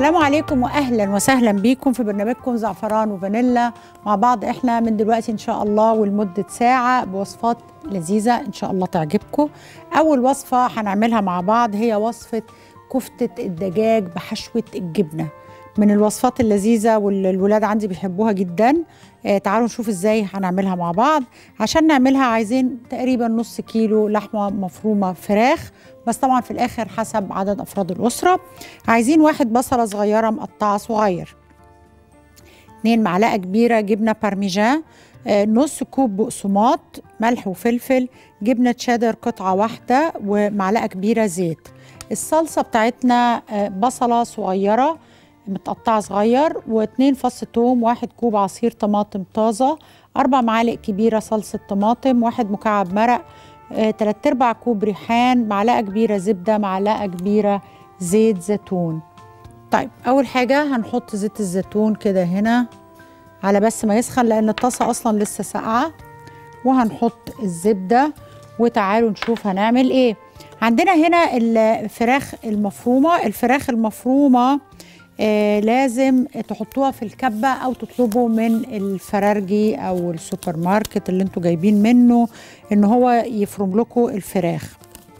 السلام عليكم واهلا وسهلا بيكم في برنامجكم زعفران وفانيلا مع بعض احنا من دلوقتي ان شاء الله ولمده ساعه بوصفات لذيذه ان شاء الله تعجبكم اول وصفه هنعملها مع بعض هي وصفه كفته الدجاج بحشوه الجبنه من الوصفات اللذيذه والولاد عندي بيحبوها جدا آه تعالوا نشوف ازاي هنعملها مع بعض عشان نعملها عايزين تقريبا نص كيلو لحمه مفرومه فراخ بس طبعا في الاخر حسب عدد افراد الاسره عايزين واحد بصله صغيره مقطعه صغير اتنين معلقه كبيره جبنه بارميجان آه نص كوب بقسماط ملح وفلفل جبنه تشيدر قطعه واحده ومعلقه كبيره زيت الصلصه بتاعتنا آه بصله صغيره متقطعه صغير واتنين فص توم واحد كوب عصير طماطم طازه اربع معالق كبيره صلصه طماطم واحد مكعب مرق آه، تلات ارباع كوب ريحان معلقه كبيره زبده معلقه كبيره زيت زيتون طيب اول حاجه هنحط زيت الزيتون كده هنا على بس ما يسخن لان الطاسه اصلا لسه ساقعه وهنحط الزبده وتعالوا نشوف هنعمل ايه عندنا هنا الفراخ المفرومه الفراخ المفرومه آه لازم تحطوها في الكبة أو تطلبوا من الفرارجي أو السوبر ماركت اللي انتوا جايبين منه إن هو يفرم لكم الفراخ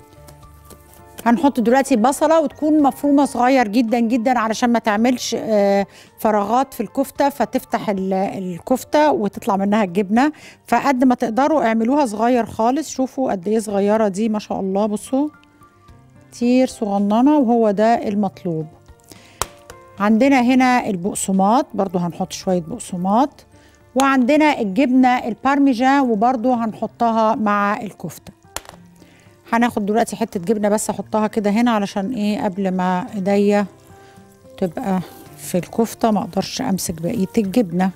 هنحط دلوقتي بصلة وتكون مفرومة صغير جدا جدا علشان ما تعملش آه فراغات في الكفتة فتفتح الكفتة وتطلع منها الجبنة فقد ما تقدروا اعملوها صغير خالص شوفوا قد ايه صغيرة دي ما شاء الله بصوا كتير صغننة وهو ده المطلوب عندنا هنا البقسماط برضو هنحط شوية بقسماط وعندنا الجبنة البارميجان وبرضو هنحطها مع الكفتة هناخد دلوقتي حتة جبنة بس احطها كده هنا علشان ايه قبل ما ايديا تبقى في الكفتة ما اقدرش امسك بقية الجبنة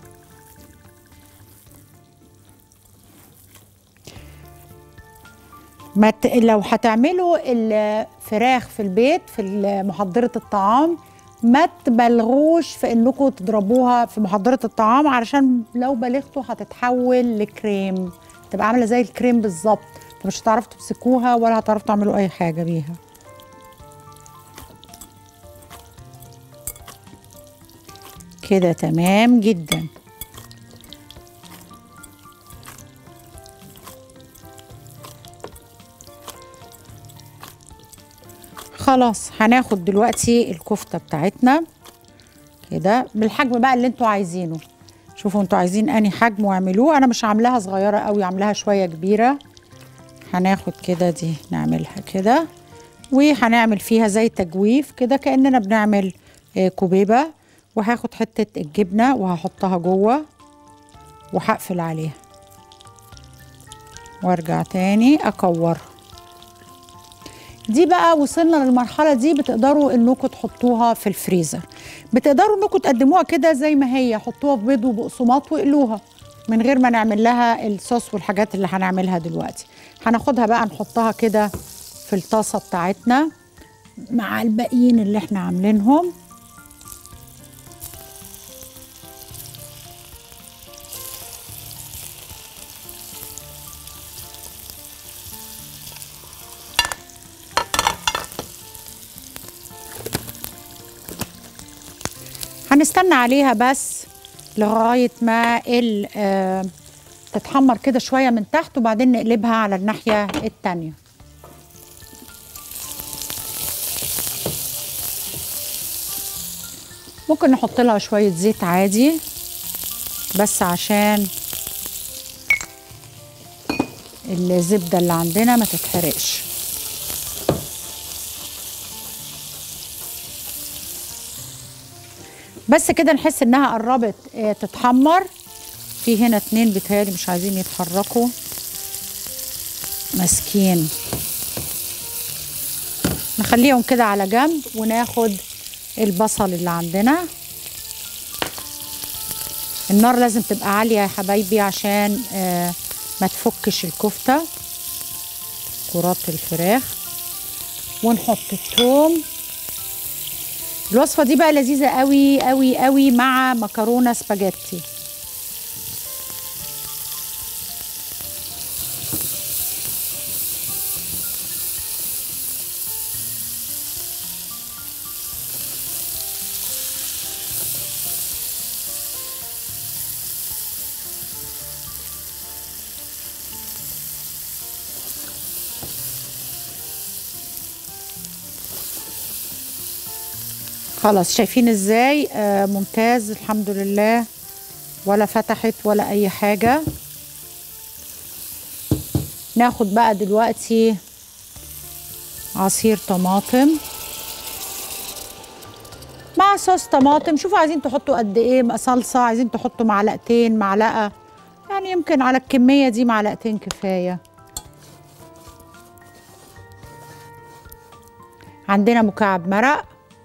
ما ت... لو هتعملوا الفراخ في البيت في محضرة الطعام ما تبالغوش في انكم تضربوها في محضره الطعام علشان لو بالغتوا هتتحول لكريم تبقى عامله زي الكريم بالظبط فمش هتعرفوا تمسكوها ولا هتعرفوا تعملوا اي حاجه بيها كده تمام جدا خلاص هناخد دلوقتي الكفته بتاعتنا كده بالحجم بقى اللي انتوا عايزينه شوفوا انتوا عايزين اني حجم واعملوه انا مش عاملاها صغيره قوي عاملاها شويه كبيره هناخد كده دي نعملها كده وهنعمل فيها زي تجويف كده كاننا بنعمل كوبيبه وهاخد حته الجبنه وهحطها جوه وهقفل عليها وارجع تاني اكورها دي بقى وصلنا للمرحله دي بتقدروا انكم تحطوها في الفريزر بتقدروا انكم تقدموها كده زي ما هي حطوها في بيض وبقسماط واقلوها من غير ما نعمل لها الصوص والحاجات اللي هنعملها دلوقتي هناخدها بقى نحطها كده في الطاسه بتاعتنا مع الباقيين اللي احنا عاملينهم هنستنى عليها بس لغايه ما آه تتحمر كده شويه من تحت وبعدين نقلبها على الناحيه التانيه ممكن نحط لها شويه زيت عادي بس عشان الزبده اللي عندنا ما تتحرقش بس كده نحس انها قربت اه تتحمر في هنا اتنين بتهيألي مش عايزين يتحركوا ماسكين نخليهم كده على جنب وناخد البصل اللي عندنا النار لازم تبقى عالية يا حبايبي عشان اه ما تفكش الكفتة كرات الفراخ ونحط الثوم الوصفه دي بقى لذيذه قوي قوي قوي مع مكرونه سباجيتي خلاص شايفين ازاي آه ممتاز الحمد لله ولا فتحت ولا اي حاجة ناخد بقى دلوقتي عصير طماطم مع صوص طماطم شوفوا عايزين تحطوا قد ايه صلصة عايزين تحطوا معلقتين معلقة يعني يمكن على الكمية دي معلقتين كفاية عندنا مكعب مرق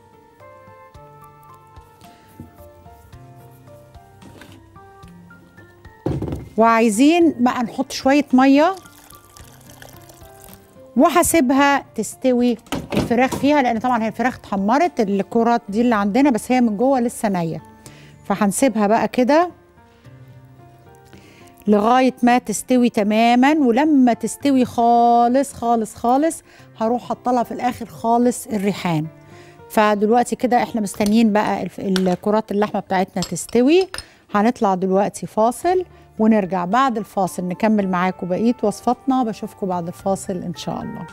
وعايزين بقى نحط شوية مية وهسيبها تستوي الفراخ فيها لان طبعا هي الفراخ اتحمرت الكرات دي اللي عندنا بس هي من جوه لسه نيه فهنسيبها بقى كده لغايه ما تستوي تماما ولما تستوي خالص خالص خالص هروح حاطه في الاخر خالص الريحان فدلوقتي كده احنا مستنيين بقى الكرات اللحمه بتاعتنا تستوي هنطلع دلوقتي فاصل ونرجع بعد الفاصل نكمل معاكم بقيه وصفاتنا بشوفكم بعد الفاصل ان شاء الله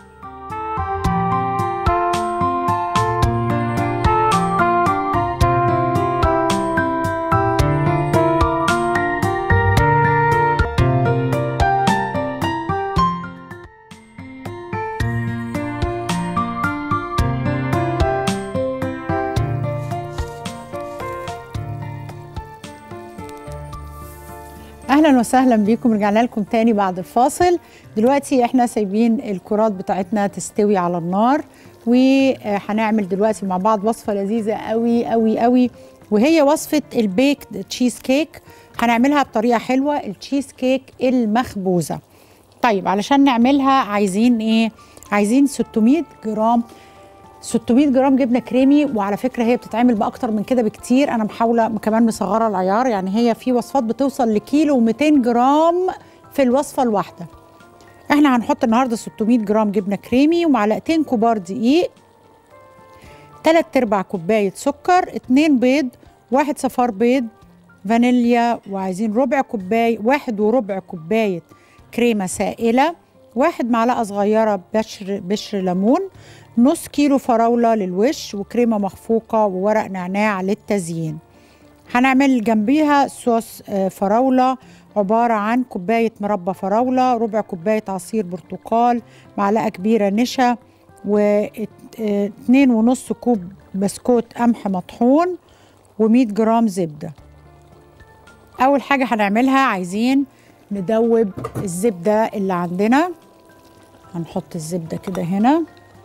اهلا وسهلا بيكم رجعنا لكم تاني بعد الفاصل دلوقتي احنا سايبين الكرات بتاعتنا تستوي على النار وهنعمل دلوقتي مع بعض وصفه لذيذه قوي قوي قوي وهي وصفه البيك تشيز كيك هنعملها بطريقه حلوه التشيز كيك المخبوزه طيب علشان نعملها عايزين ايه عايزين 600 جرام 600 جرام جبنه كريمي وعلى فكره هي بتتعمل باكتر من كده بكتير انا محاوله كمان مصغره العيار يعني هي في وصفات بتوصل لكيلو و200 جرام في الوصفه الواحده احنا هنحط النهارده 600 جرام جبنه كريمي ومعلقتين كبار دقيق 3 ارباع كوبايه سكر 2 بيض واحد صفار بيض فانيليا وعايزين ربع كوبايه واحد وربع كوبايه كريمه سائله واحد معلقه صغيره بشر بشر ليمون نص كيلو فراولة للوش وكريمة مخفوقة وورق نعناع للتزيين هنعمل جنبيها صوص فراولة عبارة عن كوباية مربى فراولة ربع كوباية عصير برتقال معلقة كبيرة نشا واتنين ونص كوب بسكوت قمح مطحون ومية جرام زبدة أول حاجة هنعملها عايزين ندوب الزبدة اللي عندنا هنحط الزبدة كده هنا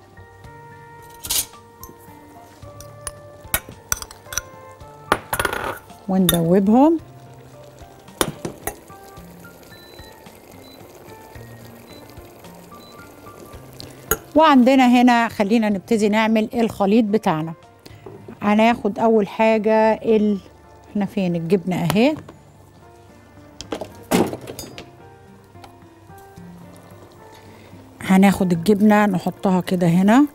وندوبهم وعندنا هنا خلينا نبتدي نعمل الخليط بتاعنا هناخد اول حاجه ال احنا فين الجبنه اهي هناخد الجبنه نحطها كده هنا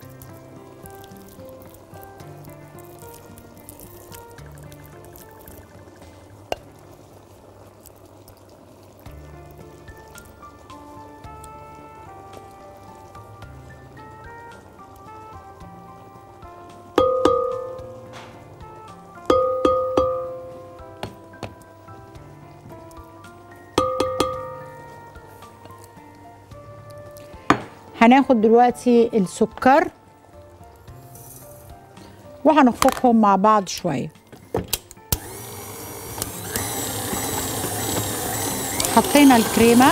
هناخد دلوقتي السكر وهنخفقهم مع بعض شويه حطينا الكريمه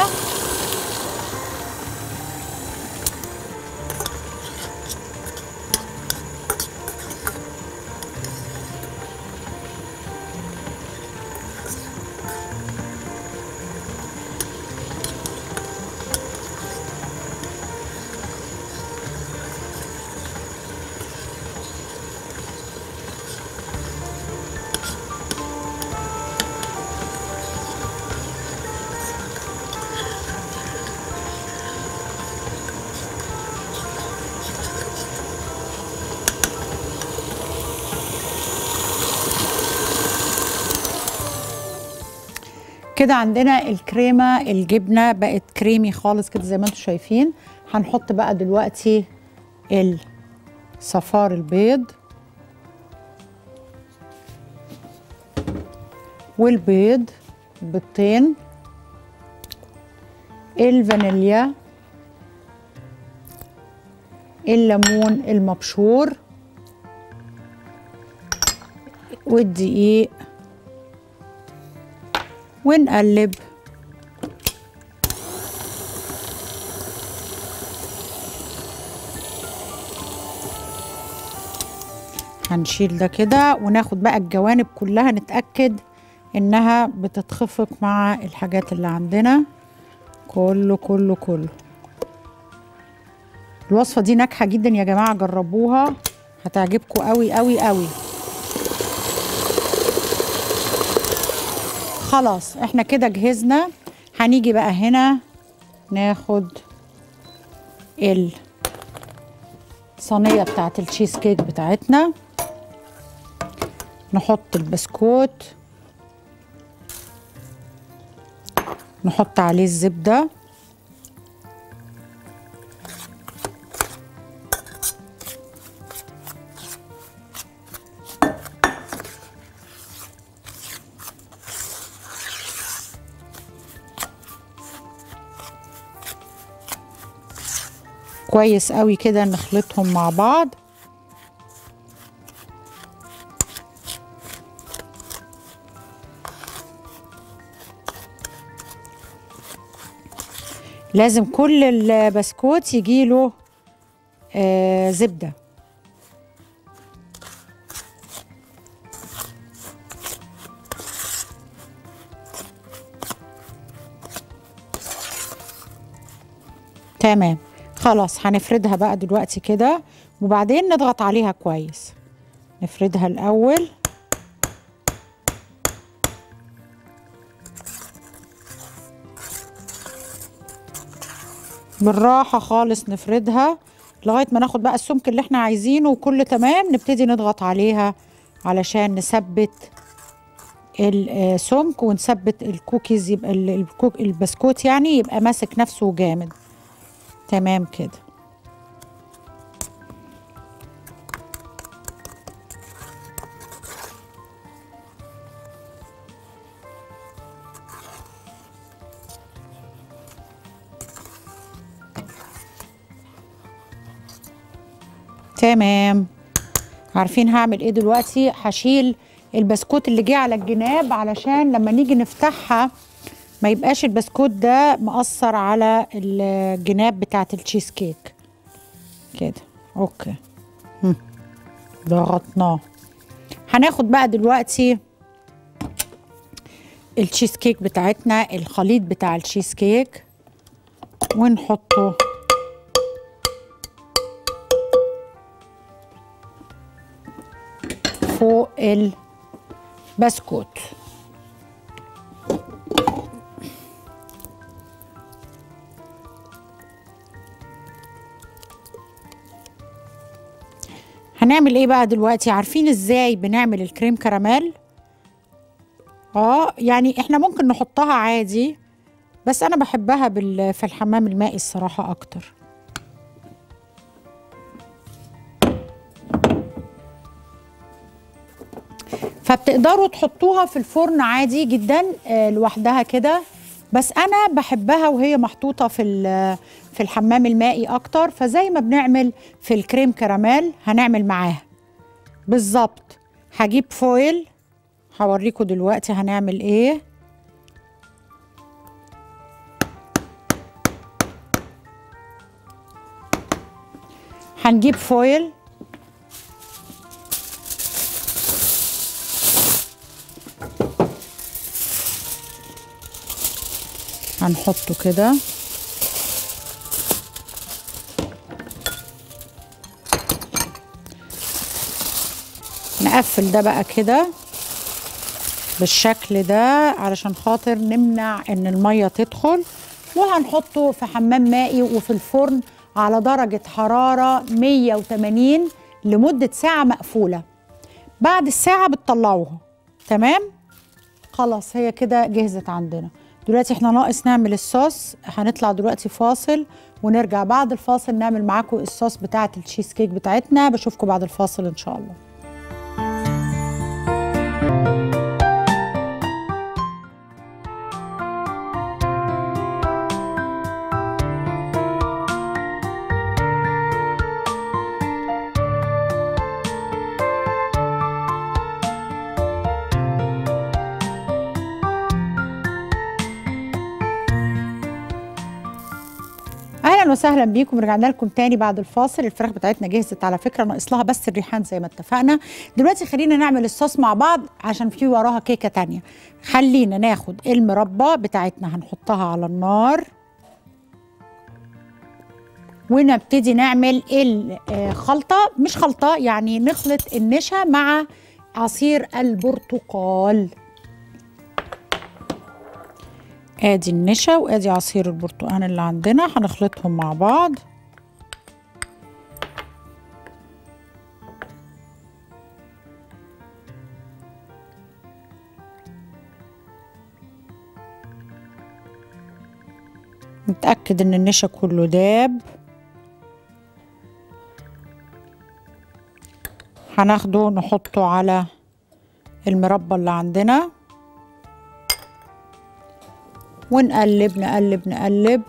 كده عندنا الكريمه الجبنه بقت كريمي خالص كده زي ما انتم شايفين هنحط بقى دلوقتي صفار البيض والبيض بيضتين الفانيليا الليمون المبشور والدقيق ونقلب هنشيل ده كده وناخد بقى الجوانب كلها نتأكد انها بتتخفق مع الحاجات اللي عندنا كله كله كله الوصفة دي ناجحة جدا يا جماعة جربوها هتعجبكم قوي قوي قوي خلاص احنا كده جهزنا هنيجي بقى هنا ناخد الصينية بتاعت التشيز كيك بتاعتنا نحط البسكوت نحط عليه الزبدة كويس قوي كده نخلطهم مع بعض لازم كل البسكوت يجيله آه زبده تمام خلاص هنفردها بقى دلوقتي كده وبعدين نضغط عليها كويس نفردها الاول بالراحة خالص نفردها لغاية ما ناخد بقى السمك اللي احنا عايزينه وكل تمام نبتدي نضغط عليها علشان نثبت السمك ونثبت الكوكيز يبقى الكوك البسكوت يعني يبقى ماسك نفسه جامد تمام كده تمام عارفين هعمل ايه دلوقتي هشيل البسكوت اللي جه على الجناب علشان لما نيجي نفتحها ما يبقاش البسكوت ده مأثر على الجناب بتاعت التشيز كيك كده اوكي هم. ضغطناه هناخد بقى دلوقتي التشيز كيك بتاعتنا الخليط بتاع التشيز كيك ونحطه فوق البسكوت هنعمل ايه بقى دلوقتي عارفين ازاي بنعمل الكريم كراميل اه يعني احنا ممكن نحطها عادي بس انا بحبها بال في الحمام المائي الصراحه اكتر فبتقدروا تحطوها في الفرن عادي جدا آه لوحدها كده بس انا بحبها وهي محطوطه في في الحمام المائي اكتر فزي ما بنعمل في الكريم كراميل هنعمل معاها بالظبط هجيب فويل هوريكم دلوقتي هنعمل ايه هنجيب فويل هنحطه كده نقفل ده بقى كده بالشكل ده علشان خاطر نمنع ان الميه تدخل وهنحطه في حمام مائي وفي الفرن على درجة حرارة 180 لمدة ساعة مقفولة بعد الساعة بتطلعوها تمام خلاص هي كده جهزت عندنا دلوقتي احنا ناقص نعمل الصوص هنطلع دلوقتي فاصل ونرجع بعد الفاصل نعمل معاكم الصوص بتاعة التشيز كيك بتاعتنا بشوفكم بعد الفاصل ان شاء الله اهلا وسهلا بيكم رجعنا لكم تاني بعد الفاصل الفراخ بتاعتنا جهزت على فكره ناقص لها بس الريحان زي ما اتفقنا دلوقتي خلينا نعمل الصوص مع بعض عشان في وراها كيكه تانية خلينا ناخد المربى بتاعتنا هنحطها على النار ونبتدي نعمل الخلطه مش خلطه يعني نخلط النشا مع عصير البرتقال ادي النشا وادي عصير البرتقال اللي عندنا هنخلطهم مع بعض نتأكد ان النشا كله داب هناخده نحطه على المربى اللي عندنا ونقلب نقلب نقلب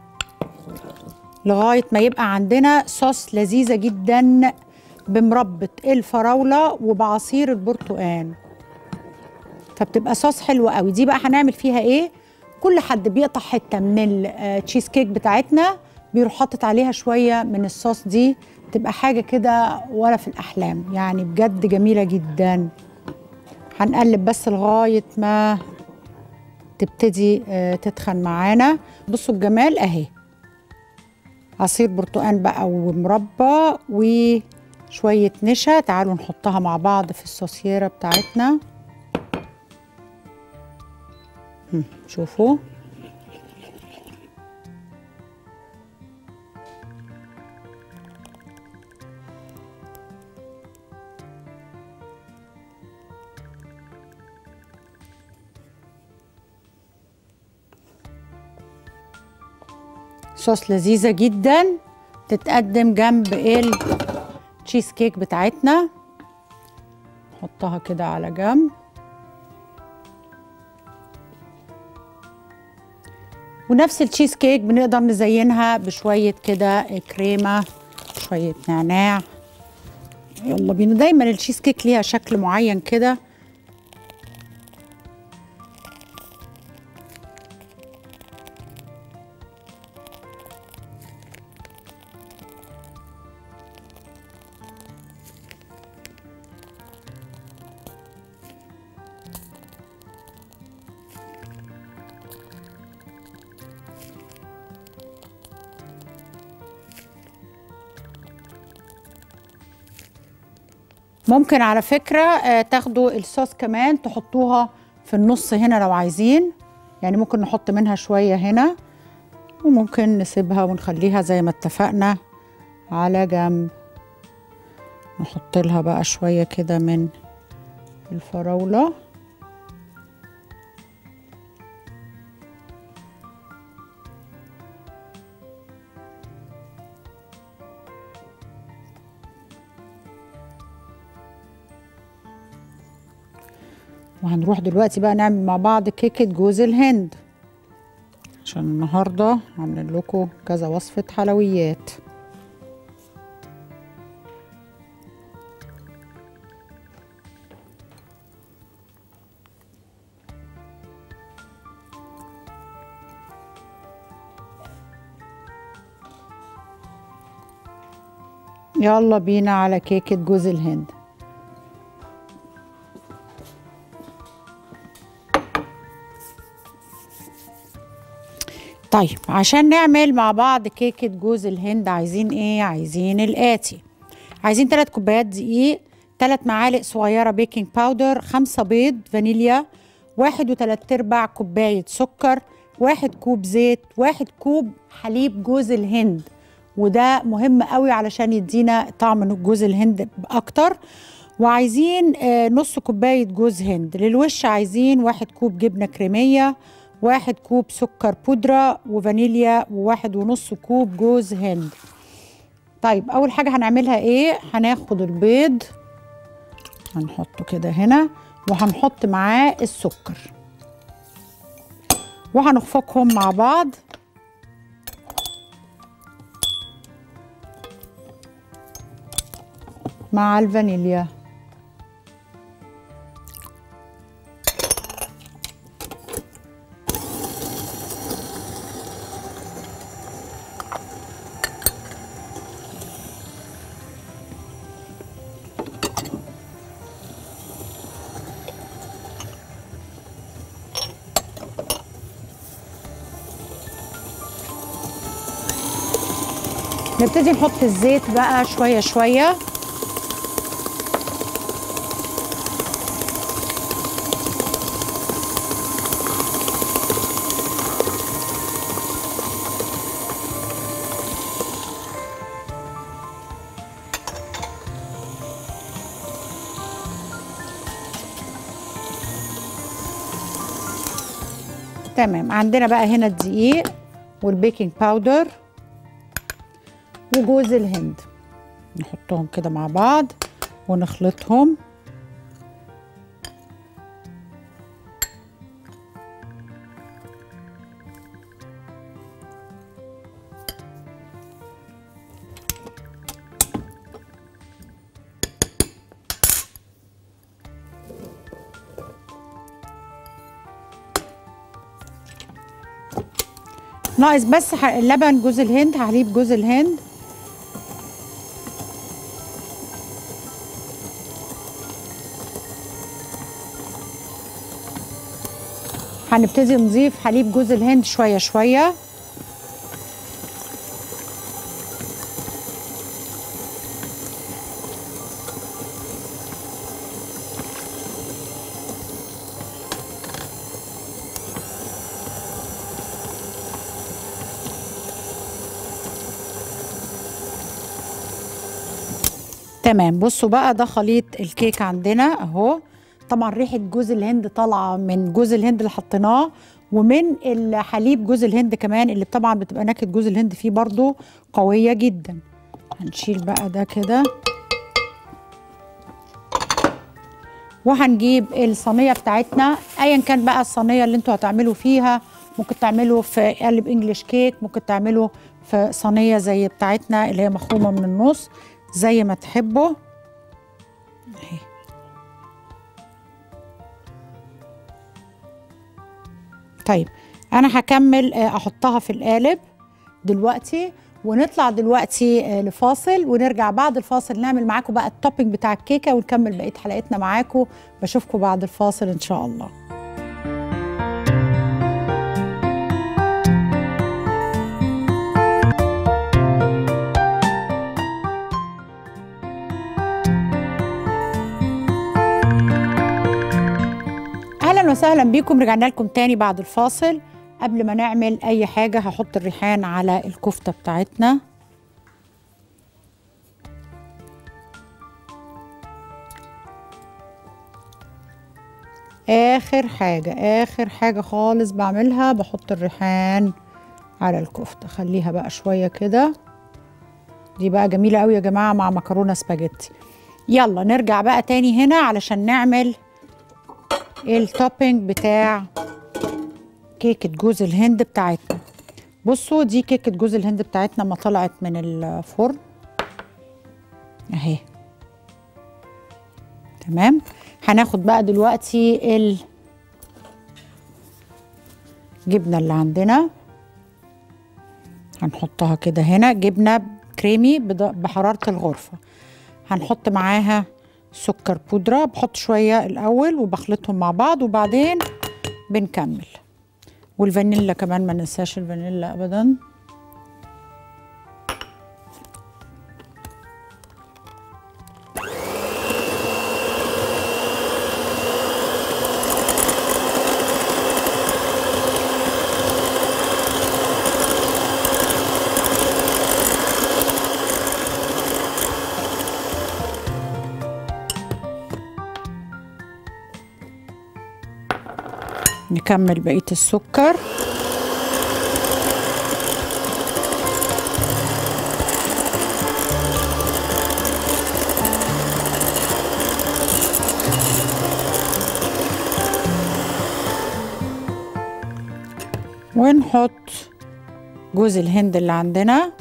لغاية ما يبقى عندنا صوص لذيذة جدا بمربى الفراولة وبعصير البرتقال فبتبقى صوص حلوة قوي دي بقى هنعمل فيها ايه كل حد بيقطع حتة من التشيز كيك بتاعتنا بيروح حاطط عليها شوية من الصوص دي تبقى حاجة كده ولا في الأحلام يعني بجد جميلة جدا هنقلب بس لغاية ما تبتدي تتخن معانا بصوا الجمال اهي عصير برتقان بقى ومربى وشوية نشا تعالوا نحطها مع بعض في الصوصيرة بتاعتنا شوفوا صوص لذيذة جدا تتقدم جنب التشيز كيك بتاعتنا نحطها كده على جنب ونفس التشيز كيك بنقدر نزينها بشوية كده كريمة شوية نعناع يلا بينا دايما التشيز كيك ليها شكل معين كده ممكن على فكرة آه، تاخدوا الصوص كمان تحطوها في النص هنا لو عايزين يعني ممكن نحط منها شوية هنا وممكن نسيبها ونخليها زي ما اتفقنا على جنب نحط لها بقى شوية كده من الفراولة وهنروح دلوقتي بقى نعمل مع بعض كيكة جوز الهند عشان النهاردة عاملين لكم كذا وصفة حلويات يلا بينا على كيكة جوز الهند طيب عشان نعمل مع بعض كيكة جوز الهند عايزين ايه عايزين الآتي عايزين 3 كوبايات دقيق 3 معالق صغيرة بيكنج باودر 5 بيض فانيليا واحد وتلات ارباع كوباية سكر واحد كوب زيت واحد كوب حليب جوز الهند وده مهم قوي علشان يدينا طعم جوز الهند اكتر وعايزين آه، نص كوباية جوز هند للوش عايزين واحد كوب جبنة كريمية واحد كوب سكر بودرة وفانيليا وواحد ونص كوب جوز هند طيب أول حاجة هنعملها إيه هناخد البيض هنحطه كده هنا وهنحط معاه السكر وهنخفقهم مع بعض مع الفانيليا نبتدي نحط الزيت بقى شويه شويه تمام عندنا بقى هنا الدقيق والبيكنج باودر وجوز الهند نحطهم كده مع بعض ونخلطهم ناقص بس ح- لبن جوز الهند حليب جوز الهند هنبتدي نضيف حليب جوز الهند شويه شويه تمام بصوا بقى ده خليط الكيك عندنا اهو طبعا ريحه جوز الهند طالعه من جوز الهند اللي حطيناه ومن الحليب جوز الهند كمان اللي طبعا بتبقى نكهه جوز الهند فيه برضو قويه جدا هنشيل بقى ده كده وهنجيب الصينيه بتاعتنا ايا كان بقى الصينيه اللي انتوا هتعملوا فيها ممكن تعملوا في قالب انجليش كيك ممكن تعملوا في صينيه زي بتاعتنا اللي هي مخرومه من النص زي ما تحبوا اهي طيب انا هكمل آه، احطها في القالب دلوقتي ونطلع دلوقتي آه، لفاصل ونرجع بعد الفاصل نعمل معاكم بقى التوبينج بتاع الكيكه ونكمل بقيه حلقتنا معاكم بشوفكم بعد الفاصل ان شاء الله اهلا وسهلا بيكم رجعنا لكم تاني بعد الفاصل قبل ما نعمل اي حاجه هحط الريحان على الكفته بتاعتنا اخر حاجه اخر حاجه خالص بعملها بحط الريحان على الكفته خليها بقى شويه كده دي بقى جميله قوي يا جماعه مع مكرونه سباجيتي يلا نرجع بقى تاني هنا علشان نعمل التوبينج بتاع كيكة جوز الهند بتاعتنا بصوا دي كيكة جوز الهند بتاعتنا ما طلعت من الفرن اهي تمام هناخد بقى دلوقتي الجبنة اللي عندنا هنحطها كده هنا جبنة كريمي بد- بحرارة الغرفة هنحط معاها سكر بودرة بحط شوية الأول وبخلطهم مع بعض وبعدين بنكمل والفانيلا كمان ما ننساش الفانيلا أبدا نكمل بقية السكر ونحط جوز الهند اللي عندنا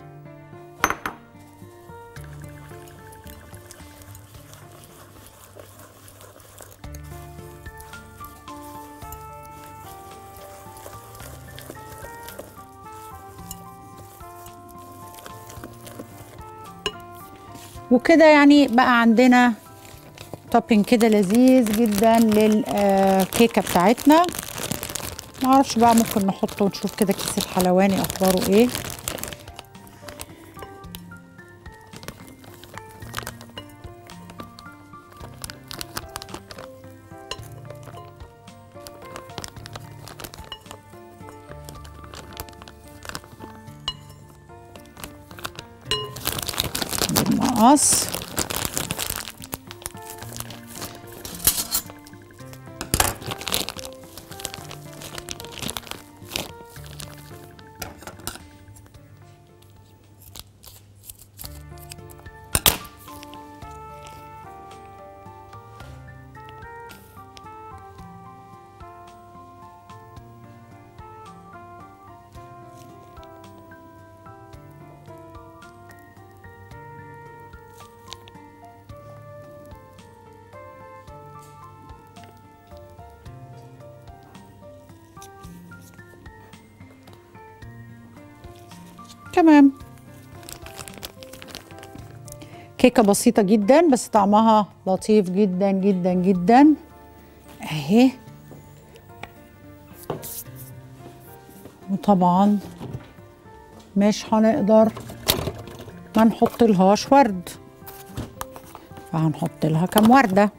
وكده يعني بقى عندنا توبينج كده لذيذ جدا للكيكه بتاعتنا معرفش بقى ممكن نحطه ونشوف كده كيس الحلواني اخباره ايه مقص تمام كيكة بسيطة جدا بس طعمها لطيف جدا جدا جدا اهي وطبعا مش هنقدر ما نحط لهاش ورد فهنحط لها كام ورده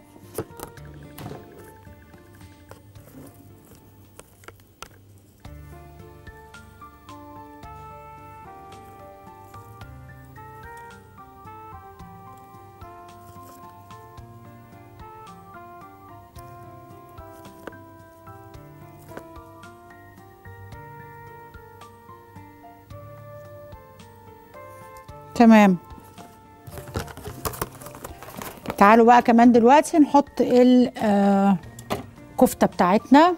تمام تعالوا بقى كمان دلوقتي نحط الكفتة بتاعتنا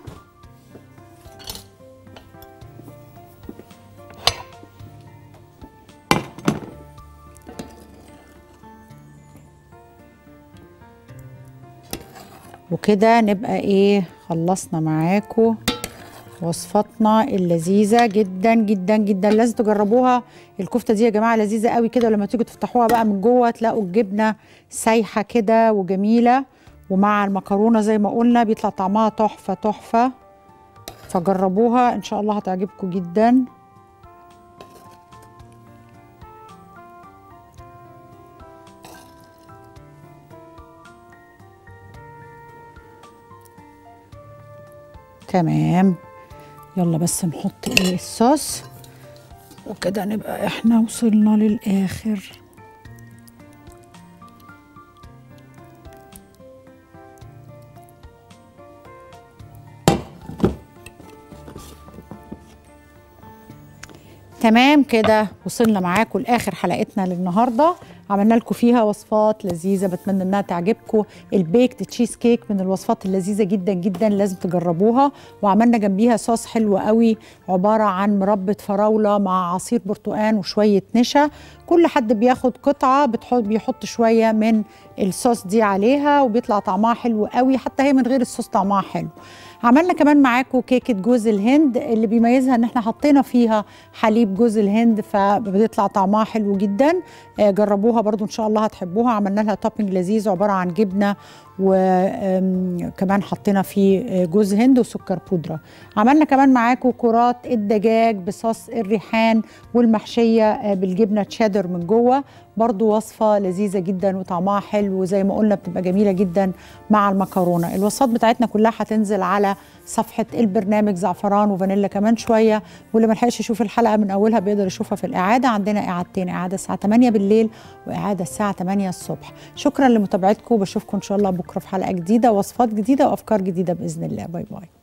وكده نبقى ايه خلصنا معاكم وصفاتنا اللذيذه جدا جدا جدا لازم تجربوها الكفته دي يا جماعه لذيذه قوي كده ولما تيجوا تفتحوها بقى من جوه تلاقوا الجبنه سايحه كده وجميله ومع المكرونه زي ما قلنا بيطلع طعمها تحفه تحفه فجربوها ان شاء الله هتعجبكم جدا تمام يلا بس نحط ايه الصوص وكده نبقى احنا وصلنا للاخر تمام كده وصلنا معاكم لاخر حلقتنا للنهارده عملنا لكم فيها وصفات لذيذه بتمنى انها تعجبكم البيكت تشيز كيك من الوصفات اللذيذه جدا جدا لازم تجربوها وعملنا جنبيها صوص حلو قوي عباره عن مربى فراوله مع عصير برتقان وشويه نشا كل حد بياخد قطعه بتحط بيحط شويه من الصوص دي عليها وبيطلع طعمها حلو قوي حتى هي من غير الصوص طعمها حلو عملنا كمان معاكم كيكه جوز الهند اللي بيميزها ان احنا حطينا فيها حليب جوز الهند فبيطلع طعمها حلو جدا جربوها برضو ان شاء الله هتحبوها عملنا لها توبنج لذيذ عباره عن جبنه وكمان حطينا فيه جوز هند وسكر بودره عملنا كمان معاكم كرات الدجاج بصوص الريحان والمحشيه بالجبنه تشيدر من جوه برضو وصفة لذيذة جدا وطعمها حلو وزي ما قلنا بتبقى جميلة جدا مع المكرونة الوصفات بتاعتنا كلها هتنزل على صفحة البرنامج زعفران وفانيلا كمان شوية واللي ملحقش يشوف الحلقة من أولها بيقدر يشوفها في الإعادة عندنا إعادتين إعادة الساعة 8 بالليل وإعادة الساعة 8 الصبح شكرا لمتابعتكم وبشوفكم إن شاء الله بكرة في حلقة جديدة وصفات جديدة وأفكار جديدة بإذن الله باي باي